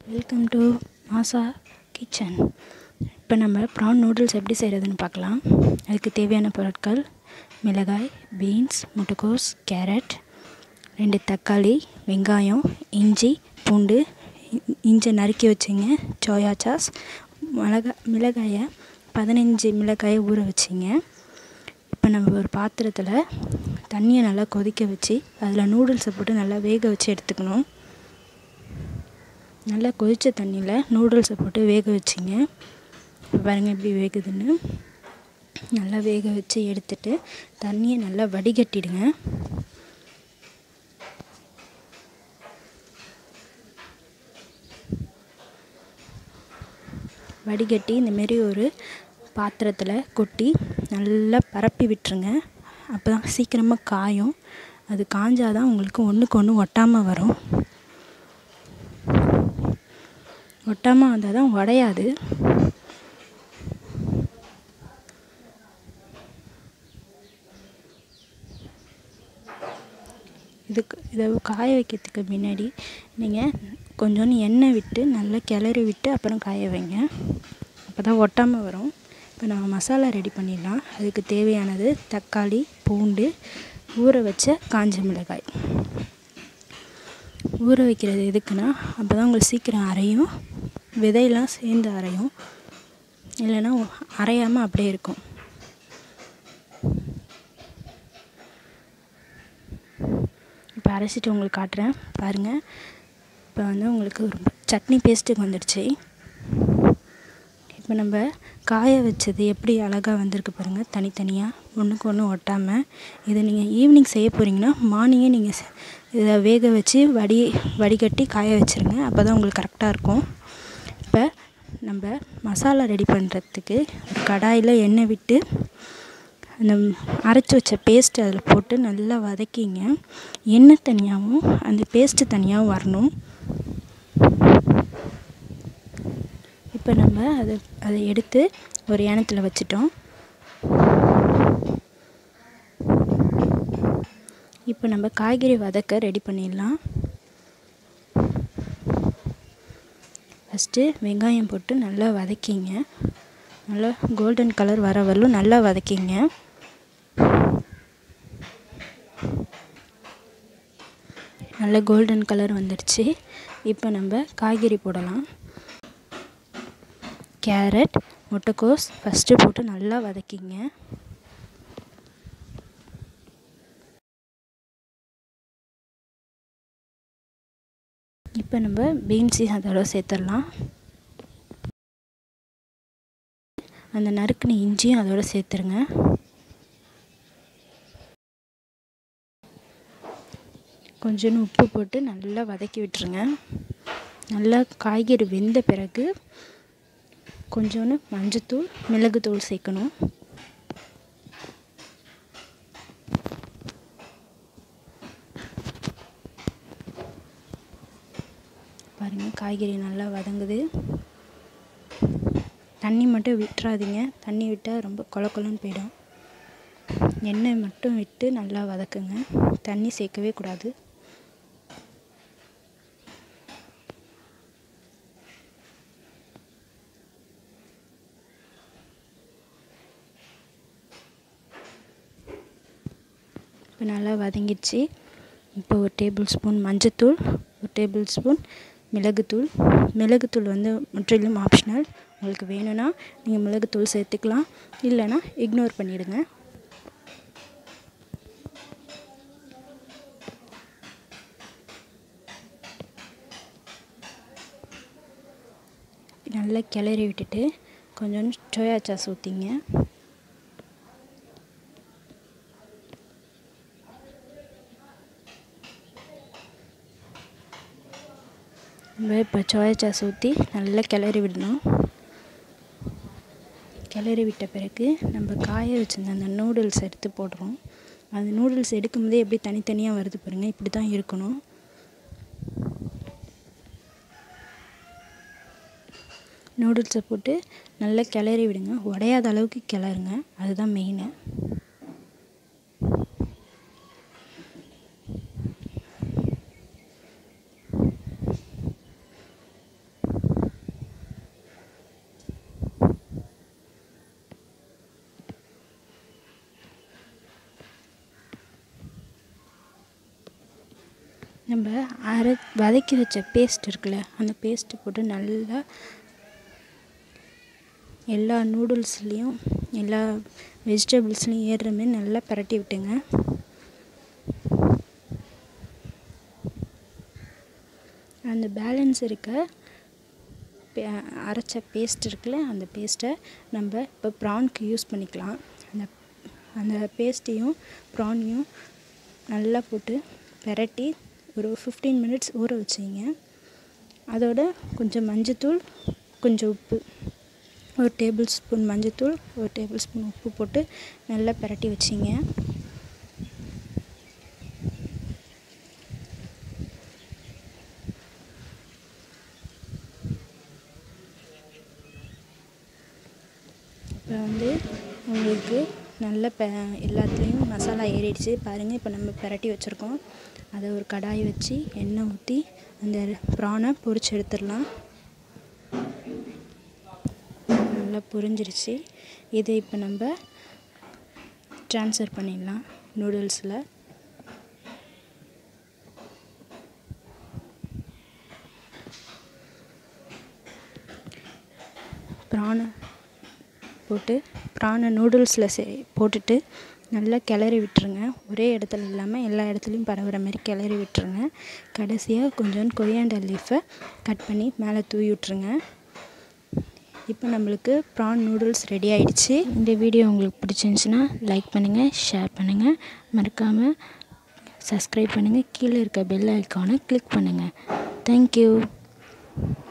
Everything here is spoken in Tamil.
வெல்கம் டு மாசா கிச்சன் இப்போ நம்ம ப்ரான் நூடுல்ஸ் எப்படி செய்கிறதுன்னு பார்க்கலாம் அதுக்கு தேவையான பொருட்கள் மிளகாய் பீன்ஸ் முட்டைக்கோஸ் கேரட் ரெண்டு தக்காளி வெங்காயம் இஞ்சி பூண்டு இ- இஞ்சி நறுக்கி வச்சிங்க சோயா சாஸ் மிளகாய் மிளகாயை பதினஞ்சு மிளகாயை ஊற வச்சிங்க இப்போ நம்ம ஒரு பாத்திரத்தில் தண்ணியை நல்லா கொதிக்க வச்சு அதில் நூடுல்ஸை போட்டு நல்லா வேக வச்சு எடுத்துக்கணும் நல்லா கொதித்த தண்ணியில் நூடுல்ஸை போட்டு வேக வச்சிங்க இப்போ பாருங்கள் எப்படி வேகுதுன்னு நல்லா வேக வச்சு எடுத்துட்டு தண்ணியை நல்லா வடிகட்டிடுங்க வடிகட்டி இந்தமாரி ஒரு பாத்திரத்தில் கொட்டி நல்லா பரப்பி விட்டுருங்க அப்போ தான் சீக்கிரமாக காயும் அது காஞ்சாதான் உங்களுக்கு ஒன்றுக்கு ஒன்று ஒட்டாமல் வரும் ஒட்டாமல் வந்தால் தான் உடையாது இதுக்கு இதை காய வைக்கிறதுக்கு முன்னாடி நீங்கள் கொஞ்சோண்டு எண்ணெய் விட்டு நல்லா கிளறி விட்டு அப்புறம் காய வைங்க அப்போ தான் ஒட்டாமல் வரும் இப்போ நம்ம மசாலா ரெடி பண்ணிடலாம் அதுக்கு தேவையானது தக்காளி பூண்டு ஊற வச்ச காஞ்ச மிளகாய் ஊற வைக்கிறது எதுக்குன்னா அப்போ தான் உங்களுக்கு சீக்கிரம் அரையும் விதையெல்லாம் சேர்ந்து அரையும் இல்லைன்னா அரையாமல் அப்படியே இருக்கும் இப்போ அரைச்சிட்டு உங்களுக்கு காட்டுறேன் பாருங்கள் இப்போ வந்து உங்களுக்கு ஒரு சட்னி பேஸ்ட்டுக்கு வந்துடுச்சு இப்போ நம்ம காய வச்சது எப்படி அழகாக வந்திருக்கு பாருங்கள் தனித்தனியாக ஒன்றுக்கு ஒன்று ஒட்டாமல் இதை நீங்கள் ஈவினிங் செய்ய போகிறீங்கன்னா மார்னிங்கே நீங்கள் செ- இதை வேக வச்சு வடி வடிகட்டி காய வச்சுருங்க அப்போ தான் உங்களுக்கு கரெக்டாக இருக்கும் இப்போ நம்ம மசாலா ரெடி பண்ணுறதுக்கு ஒரு கடாயில் எண்ணெய் விட்டு அந்த அரைச்சி வச்ச பேஸ்ட் அதில் போட்டு நல்லா வதக்கிங்க எண்ணெய் தனியாகவும் அந்த பேஸ்ட்டு தனியாகவும் வரணும் இப்போ நம்ம அதை அதை எடுத்து ஒரு ஏனத்தில் வச்சிட்டோம் இப்போ நம்ம காய்கறி வதக்க ரெடி பண்ணிடலாம் ஃபஸ்ட்டு வெங்காயம் போட்டு நல்லா வதக்கிங்க நல்லா கோல்டன் கலர் வர வரலும் நல்லா வதக்கிங்க நல்ல கோல்டன் கலர் வந்துடுச்சு இப்போ நம்ம காய்கறி போடலாம் கேரட் முட்டைக்கோஸ் ஃபஸ்ட்டு போட்டு நல்லா வதக்கிங்க இப்போ நம்ம பீன்ஸையும் அதோட சேர்த்துடலாம் அந்த நறுக்குன இஞ்சியும் அதோட சேர்த்துருங்க கொஞ்சோண்டு உப்பு போட்டு நல்லா வதக்கி விட்டுருங்க நல்லா காய்கறி வெந்த பிறகு கொஞ்சோண்டு மஞ்சத்தூள் மிளகுத்தூள் சேர்க்கணும் பாருங்கள் காய்கறி நல்லா வதங்குது தண்ணி மட்டும் விட்டுறாதீங்க தண்ணி விட்டால் ரொம்ப கொல கொலன்னு போயிடும் எண்ணெய் மட்டும் விட்டு நல்லா வதக்குங்க தண்ணி சேர்க்கவே கூடாது இப்போ நல்லா வதங்கிடுச்சு இப்போ ஒரு டேபிள் ஸ்பூன் மஞ்சத்தூள் ஒரு டேபிள் ஸ்பூன் மிளகுத்தூள் மிளகுத்தூள் வந்து முற்றிலும் ஆப்ஷனல் உங்களுக்கு வேணும்னா நீங்கள் மிளகுத்தூள் சேர்த்துக்கலாம் இல்லைன்னா இக்னோர் பண்ணிவிடுங்க நல்லா கிளறி விட்டுட்டு கொஞ்சோண்டு சோயா சாஸ் ஊற்றிங்க நம்ம இப்போ சோயா சாஸ் ஊற்றி நல்லா கிளறி விடணும் கிளறி விட்ட பிறகு நம்ம காய வச்சிருந்த அந்த நூடுல்ஸ் எடுத்து போடுறோம் அந்த நூடுல்ஸ் எடுக்கும்போதே எப்படி தனித்தனியாக வருது பாருங்கள் இப்படி தான் இருக்கணும் நூடுல்ஸை போட்டு நல்லா கிளறி விடுங்க உடையாத அளவுக்கு கிளறுங்க அதுதான் மெயினு நம்ம அரை வதக்கி வச்ச பேஸ்ட் இருக்குல்ல அந்த பேஸ்ட்டு போட்டு நல்லா எல்லா நூடுல்ஸ்லேயும் எல்லா வெஜிடபிள்ஸ்லேயும் ஏறுற மாரி நல்லா பரட்டி விட்டுங்க அந்த பேலன்ஸ் இருக்க அரைச்ச பேஸ்ட் இருக்குல்ல அந்த பேஸ்ட்டை நம்ம இப்போ ப்ரான்க்கு யூஸ் பண்ணிக்கலாம் அந்த அந்த பேஸ்ட்டையும் ப்ரானையும் நல்லா போட்டு பெரட்டி ஒரு ஃபிஃப்டீன் மினிட்ஸ் ஊற வச்சிங்க அதோட கொஞ்சம் மஞ்சத்தூள் கொஞ்சம் உப்பு ஒரு டேபிள் ஸ்பூன் மஞ்சத்தூள் ஒரு டேபிள் ஸ்பூன் உப்பு போட்டு நல்லா பெரட்டி வச்சிங்க இப்போ வந்து உங்களுக்கு நல்ல பெ எல்லாத்துலேயும் மசாலா ஏறிடுச்சு பாருங்கள் இப்போ நம்ம பெரட்டி வச்சுருக்கோம் அதை ஒரு கடாய் வச்சு எண்ணெய் ஊற்றி அந்த ப்ரானை பொரிச்சு எடுத்துடலாம் நல்லா புரிஞ்சிருச்சு இதை இப்போ நம்ம ட்ரான்ஸ்ஃபர் பண்ணிடலாம் நூடுல்ஸில் ப்ரானை போட்டு ப்ரானை நூடுல்ஸில் சே போட்டுட்டு நல்லா கிளறி விட்டுருங்க ஒரே இடத்துல இல்லாமல் எல்லா இடத்துலையும் பரவுற மாதிரி கிளறி விட்டுருங்க கடைசியாக கொஞ்சோண்டு கொரியாண்டர் லீஃபை கட் பண்ணி மேலே தூவி விட்ருங்க இப்போ நம்மளுக்கு ப்ரான் நூடுல்ஸ் ரெடி ஆயிடுச்சு இந்த வீடியோ உங்களுக்கு பிடிச்சிருந்துச்சின்னா லைக் பண்ணுங்கள் ஷேர் பண்ணுங்கள் மறக்காமல் சப்ஸ்கிரைப் பண்ணுங்கள் கீழே இருக்க பெல் ஐக்கானை கிளிக் பண்ணுங்கள் தேங்க்யூ